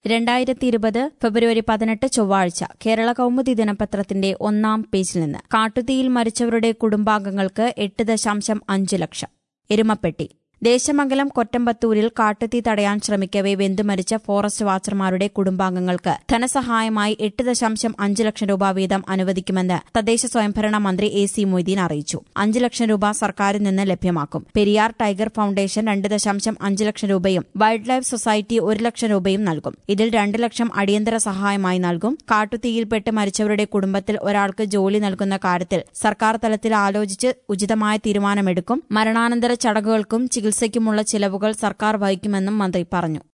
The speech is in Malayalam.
രണ്ടായിരത്തി ഇരുപത് ഫെബ്രുവരി പതിനെട്ട് ചൊവ്വാഴ്ച കേരള കൗമുദി ദിനപത്രത്തിന്റെ ഒന്നാം പേജിൽ നിന്ന് കാട്ടുതീയിൽ മരിച്ചവരുടെ കുടുംബാംഗങ്ങൾക്ക് എട്ട് ദശാംശം അഞ്ച് ലക്ഷം എരുമപ്പെട്ടി ദേശമംഗലം കൊറ്റമ്പത്തൂരിൽ കാട്ടുതീ തടയാൻ ശ്രമിക്കവെ വെന്തുമരിച്ച ഫോറസ്റ്റ് വാച്ചർമാരുടെ കുടുംബാംഗങ്ങൾക്ക് ധനസഹായമായി എട്ട് ദശാംശം അഞ്ച് ലക്ഷം രൂപ വീതം അനുവദിക്കുമെന്ന് തദ്ദേശ സ്വയംഭരണ മന്ത്രി എ സി മൊയ്തീൻ അറിയിച്ചു അഞ്ച് ലക്ഷം രൂപ സർക്കാരിൽ നിന്ന് ലഭ്യമാക്കും പെരിയാർ ടൈഗർ ഫൌണ്ടേഷൻ രണ്ട് ദശാംശം അഞ്ച് ലക്ഷം രൂപയും വൈൽഡ് ലൈഫ് സൊസൈറ്റി ഒരു ലക്ഷം രൂപയും നൽകും ഇതിൽ രണ്ട് ലക്ഷം അടിയന്തര സഹായമായി നൽകും കാട്ടുതീയിൽപ്പെട്ട് മരിച്ചവരുടെ കുടുംബത്തിൽ ഒരാൾക്ക് ജോലി നൽകുന്ന കാര്യത്തിൽ സർക്കാർ തലത്തിൽ ആലോചിച്ച് ഉചിതമായ തീരുമാനമെടുക്കും മരണാനന്തര ചടങ്ങുകൾക്കും ചികിത്സയ്ക്കുമുള്ള ചിലവുകൾ സർക്കാർ വഹിക്കുമെന്നും മന്ത്രി പറഞ്ഞു